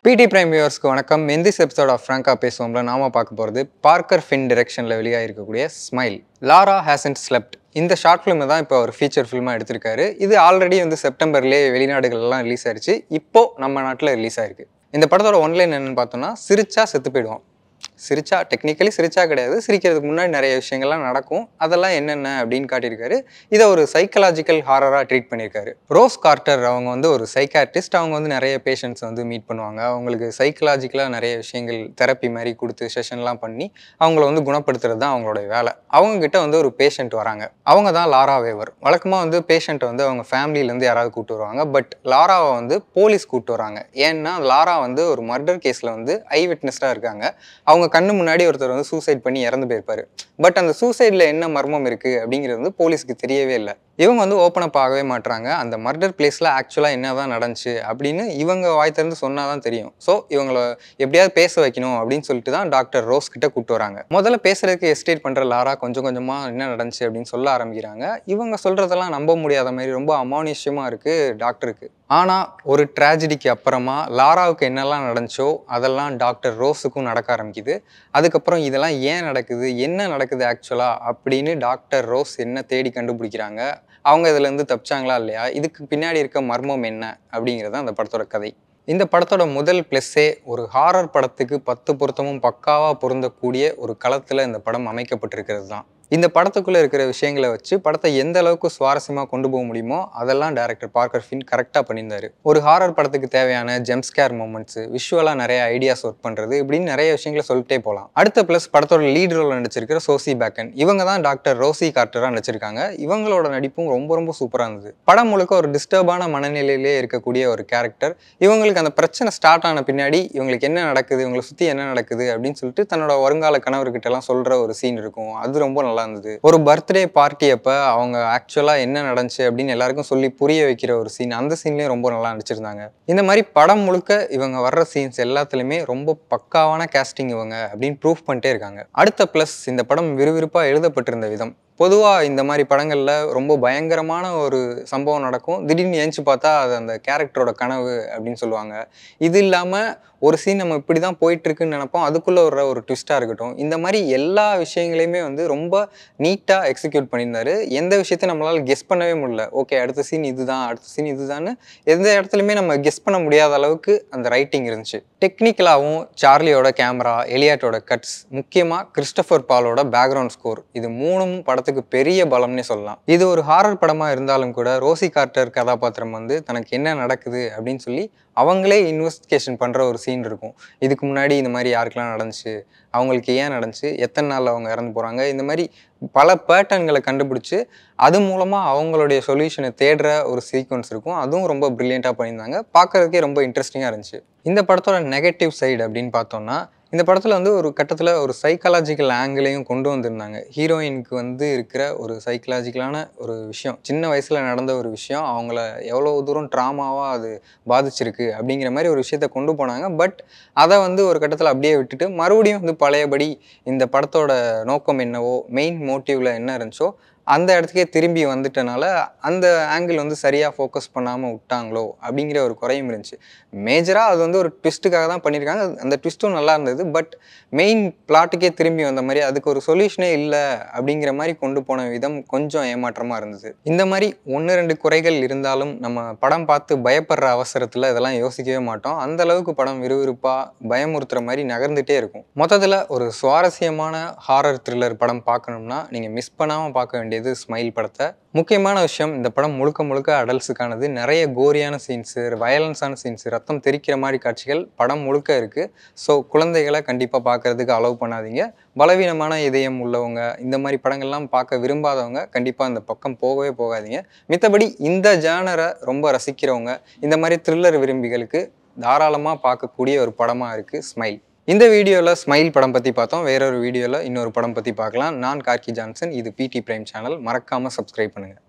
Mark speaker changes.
Speaker 1: பிடி பிரைம் வியூவர்ஸ்க்கு வணக்கம் in this episode of ஃப்ராங்கா பேசுவோம்ல நாம பார்க்க போகிறது பார்க்கர் ஃபின் டிரெக்ஷனில் வெளியாக இருக்கக்கூடிய ஸ்மைல் லாரா ஹேசன்ட் ஸ்லெப்ட் இந்த ஷார்ட் ஃபிலிம் தான் இப்போ ஒரு ஃபீச்சர் ஃபிலிமாக எடுத்திருக்காரு இது ஆல்ரெடி வந்து செப்டம்பர்லேயே வெளிநாடுகள்லாம் ரிலீஸ் ஆயிடுச்சு இப்போ நம்ம நாட்டில் ரிலீஸ் ஆயிருக்கு இந்த படத்தோட ஒன்லைன் என்னன்னு பார்த்தோம்னா சிரிச்சா செத்து போயிடுவோம் சிரிச்சா டெக்னிக்கலி சிரிச்சா கிடையாது சிரிக்கிறதுக்கு முன்னாடி நிறைய விஷயங்கள்லாம் நடக்கும் அதெல்லாம் என்னென்ன அப்படின்னு காட்டியிருக்காரு இதை ஒரு சைக்கலாஜிக்கல் ஹாரராக ட்ரீட் பண்ணியிருக்காரு ரோஸ் கார்ட்டர் அவங்க வந்து ஒரு சைக்காட்ரிஸ்ட் அவங்க வந்து நிறைய பேஷண்ட்ஸ் வந்து மீட் பண்ணுவாங்க அவங்களுக்கு சைக்கலாஜிக்கலாக நிறைய விஷயங்கள் தெரப்பி மாதிரி கொடுத்து செஷன்லாம் பண்ணி அவங்கள வந்து குணப்படுத்துறது தான் அவங்களோட வேலை அவங்க கிட்ட வந்து ஒரு பேஷண்ட் வராங்க அவங்க தான் லாரா வேவர் வழக்கமாக வந்து பேஷண்ட்டை வந்து அவங்க ஃபேமிலியிலேருந்து யாராவது கூப்பிட்டு வருவாங்க பட் லாராவை வந்து போலீஸ் கூப்பிட்டு வராங்க ஏன்னா லாரா வந்து ஒரு மர்டர் கேஸில் வந்து ஐ விட்னஸாக இருக்காங்க அவங்க கண்ணு முன்னாடி ஒருத்தர் வந்து சூசைட் பண்ணி இறந்து போயிருப்பாரு பட் அந்த சூசைடில் என்ன மர்மம் இருக்குது அப்படிங்கிறது வந்து போலீஸ்க்கு தெரியவே இல்லை இவங்க வந்து ஓப்பன் அப் ஆகவே மாட்றாங்க அந்த மர்டர் பிளேஸில் ஆக்சுவலாக என்ன தான் நடந்துச்சு அப்படின்னு இவங்க வாய் திறந்து சொன்னால் தான் தெரியும் ஸோ இவங்கள எப்படியாவது பேச வைக்கணும் அப்படின்னு சொல்லிட்டு தான் டாக்டர் ரோஸ் கிட்ட கூப்பிட்டு வராங்க முதல்ல பேசுறதுக்கு எஸ்டேட் பண்ணுற லாரா கொஞ்சம் கொஞ்சமாக என்ன நடந்துச்சு அப்படின்னு சொல்ல ஆரம்பிக்கிறாங்க இவங்க சொல்கிறதெல்லாம் நம்ப முடியாத மாதிரி ரொம்ப அமானுஷ்யமாக இருக்குது டாக்டருக்கு ஆனால் ஒரு ட்ராஜடிக்கு அப்புறமா லாராவுக்கு என்னெல்லாம் நடந்துச்சோ அதெல்லாம் டாக்டர் ரோஸுக்கும் நடக்க ஆரம்பிக்குது அதுக்கப்புறம் இதெல்லாம் ஏன் நடக்குது என்ன நடக்குது ஆக்சுவலாக அப்படின்னு டாக்டர் ரோஸ் என்ன தேடி கண்டுபிடிக்கிறாங்க அவங்க இதுலேருந்து தப்பிச்சாங்களா இல்லையா இதுக்கு பின்னாடி இருக்க மர்மம் என்ன அப்படிங்கிறது அந்த படத்தோட கதை இந்த படத்தோட முதல் ப்ளஸ்ஸே ஒரு ஹாரர் படத்துக்கு பத்து பொருத்தமும் பக்காவாக பொருந்தக்கூடிய ஒரு களத்தில் இந்த படம் அமைக்கப்பட்டிருக்கிறது தான் இந்த படத்துக்குள்ளே இருக்கிற விஷயங்களை வச்சு படத்தை எந்த அளவுக்கு சுவாரஸ்யமாக கொண்டு போக முடியுமோ அதெல்லாம் டேரக்டர் பார்க்கர் ஃபின் கரெக்டாக பண்ணியிருந்தாரு ஒரு ஹாரர் படத்துக்கு தேவையான ஜெம்ஸ்கேர் மூமெண்ட்ஸ் விஷுவலாக நிறைய ஐடியாஸ் ஒர்க் பண்ணுறது இப்படின்னு நிறைய விஷயங்களை சொல்லிட்டே போகலாம் அடுத்த ப்ளஸ் படத்தோட லீட் ரோல் நடிச்சிருக்கிற சோசி பேக்கன் இவங்க தான் டாக்டர் ரோசி கார்ட்டராக நடிச்சிருக்காங்க இவங்களோட நடிப்பும் ரொம்ப ரொம்ப சூப்பராக இருந்தது படம் முழுக்க ஒரு டிஸ்டர்பான மனநிலையிலே இருக்கக்கூடிய ஒரு கேரக்டர் இவங்களுக்கு அந்த பிரச்சனை ஸ்டார்ட் ஆன பின்னாடி இவங்களுக்கு என்ன நடக்குது இவங்களை சுற்றி என்ன நடக்குது அப்படின்னு சொல்லிட்டு தன்னோட வருங்கால கணவர்கிட்ட எல்லாம் சொல்கிற ஒரு சீன் இருக்கும் அது ரொம்ப நல்லா இருந்தது ஒரு பர்த்டே பார்ட்டி அப்போ அவங்க ஆக்சுவலாக என்ன நடந்துச்சு அப்படின்னு எல்லாருக்கும் சொல்லி புரிய வைக்கிற ஒரு சீன் அந்த சீன்லேயும் ரொம்ப நல்லா நடிச்சிருந்தாங்க இந்த மாதிரி படம் முழுக்க இவங்க வர்ற சீன்ஸ் எல்லாத்துலேயுமே ரொம்ப பக்காவான கேஸ்டிங் இவங்க அப்படின்னு ப்ரூஃப் பண்ணிட்டே இருக்காங்க அடுத்த ப்ளஸ் இந்த படம் விறுவிறுப்பாக எழுதப்பட்டிருந்த விதம் பொதுவாக இந்த மாதிரி படங்களில் ரொம்ப பயங்கரமான ஒரு சம்பவம் நடக்கும் திடீர்னு ஏஞ்சி பார்த்தா அது அந்த கேரக்டரோட கனவு அப்படின்னு சொல்லுவாங்க இது இல்லாமல் ஒரு சீன் நம்ம இப்படி தான் போயிட்டுருக்குன்னு நினைப்போம் அதுக்குள்ளே வர்ற ஒரு ட்விஸ்ட்டாக இருக்கட்டும் இந்த மாதிரி எல்லா விஷயங்களையுமே வந்து ரொம்ப நீட்டாக எக்ஸிக்யூட் பண்ணியிருந்தாரு எந்த விஷயத்தையும் நம்மளால் கெஸ் பண்ணவே முடியல ஓகே அடுத்த சீன் இதுதான் அடுத்த சீன் இதுதான்னு எந்த இடத்துலையுமே நம்ம கெஸ் பண்ண முடியாத அளவுக்கு அந்த ரைட்டிங் இருந்துச்சு டெக்னிக்கலாகவும் சார்லியோட கேமரா எலியாட்டோட கட்ஸ் முக்கியமாக கிறிஸ்டபர் பாலோட பேக்ரவுண்ட் ஸ்கோர் இது மூணும் படத்துக்கு பெரிய பலம்னே சொல்லலாம் இது ஒரு ஹாரர் படமாக இருந்தாலும் கூட ரோசி கார்ட்டர் கதாபாத்திரம் வந்து தனக்கு என்ன நடக்குது அப்படின்னு சொல்லி அவங்களே இன்வெஸ்டிகேஷன் பண்ணுற ஒரு சீன் இருக்கும் இதுக்கு முன்னாடி இந்த மாதிரி யாருக்கெல்லாம் நடந்துச்சு அவங்களுக்கு ஏன் நடந்துச்சு எத்தனை நாள் அவங்க இறந்து போகிறாங்க இந்த மாதிரி பல பேட்டர்ன்களை கண்டுபிடிச்சி அது மூலமாக அவங்களுடைய சொல்யூஷனை தேடுற ஒரு சீக்வன்ஸ் இருக்கும் அதுவும் ரொம்ப ப்ரில்லியண்ட்டாக பண்ணியிருந்தாங்க பார்க்கறதுக்கே ரொம்ப இன்ட்ரெஸ்டிங்காக இருந்துச்சு இந்த படத்தோட நெகட்டிவ் சைடு அப்படின்னு பார்த்தோம்னா இந்த படத்தில் வந்து ஒரு கட்டத்தில் ஒரு சைக்காலஜிக்கல் ஆங்கிளையும் கொண்டு வந்திருந்தாங்க ஹீரோயினுக்கு வந்து இருக்கிற ஒரு சைக்கலாஜிக்கலான ஒரு விஷயம் சின்ன வயசில் நடந்த ஒரு விஷயம் அவங்கள எவ்வளோ தூரம் ட்ராமாவாக அது பாதிச்சிருக்கு அப்படிங்கிற மாதிரி ஒரு விஷயத்த கொண்டு போனாங்க பட் அதை வந்து ஒரு கட்டத்தில் அப்படியே விட்டுட்டு மறுபடியும் வந்து பழையபடி இந்த படத்தோட நோக்கம் என்னவோ மெயின் மோட்டிவில் என்ன இருந்துச்சோ அந்த இடத்துக்கே திரும்பி வந்துட்டனால அந்த ஆங்கிள் வந்து சரியாக ஃபோக்கஸ் பண்ணாமல் விட்டாங்களோ அப்படிங்கிற ஒரு குறையும் இருந்துச்சு மேஜராக அது வந்து ஒரு ட்விஸ்ட்டுக்காக தான் பண்ணியிருக்காங்க அந்த ட்விஸ்ட்டும் நல்லா இருந்தது பட் மெயின் பிளாட்டுக்கே திரும்பி வந்த மாதிரி அதுக்கு ஒரு சொல்யூஷனே இல்லை அப்படிங்கிற மாதிரி கொண்டு போன விதம் கொஞ்சம் ஏமாற்றமாக இருந்தது இந்த மாதிரி ஒன்று ரெண்டு குறைகள் இருந்தாலும் நம்ம படம் பார்த்து பயப்படுற அவசரத்தில் இதெல்லாம் யோசிக்கவே மாட்டோம் அந்த அளவுக்கு படம் விறுவிறுப்பாக பயமுறுத்துற மாதிரி நகர்ந்துட்டே இருக்கும் மொத்தத்தில் ஒரு சுவாரஸ்யமான ஹாரர் த்ரில்லர் படம் பார்க்கணும்னா நீங்கள் மிஸ் பண்ணாமல் பார்க்க வேண்டியது வேண்டியது ஸ்மைல் படத்தை முக்கியமான விஷயம் இந்த படம் முழுக்க முழுக்க அடல்ஸுக்கானது நிறைய கோரியான சீன்ஸு வயலன்ஸான சீன்ஸு ரத்தம் தெரிக்கிற மாதிரி காட்சிகள் படம் முழுக்க இருக்குது ஸோ குழந்தைகளை கண்டிப்பாக பார்க்குறதுக்கு அலோவ் பண்ணாதீங்க பலவீனமான இதயம் உள்ளவங்க இந்த மாதிரி படங்கள்லாம் பார்க்க விரும்பாதவங்க கண்டிப்பாக இந்த பக்கம் போகவே போகாதீங்க மித்தபடி இந்த ஜானரை ரொம்ப ரசிக்கிறவங்க இந்த மாதிரி த்ரில்லர் விரும்பிகளுக்கு தாராளமாக பார்க்கக்கூடிய ஒரு படமாக இருக்குது ஸ்மைல் இந்த வீடியோவில் ஸ்மைல் படம் பற்றி பார்த்தோம் வேறொரு வீடியோவில் இன்னொரு படம் பற்றி பார்க்கலாம் நான் கார்கி ஜான்சன் இது பிடி பிரைம் சேனல் மறக்காமல் சப்ஸ்கிரைப் பண்ணுங்கள்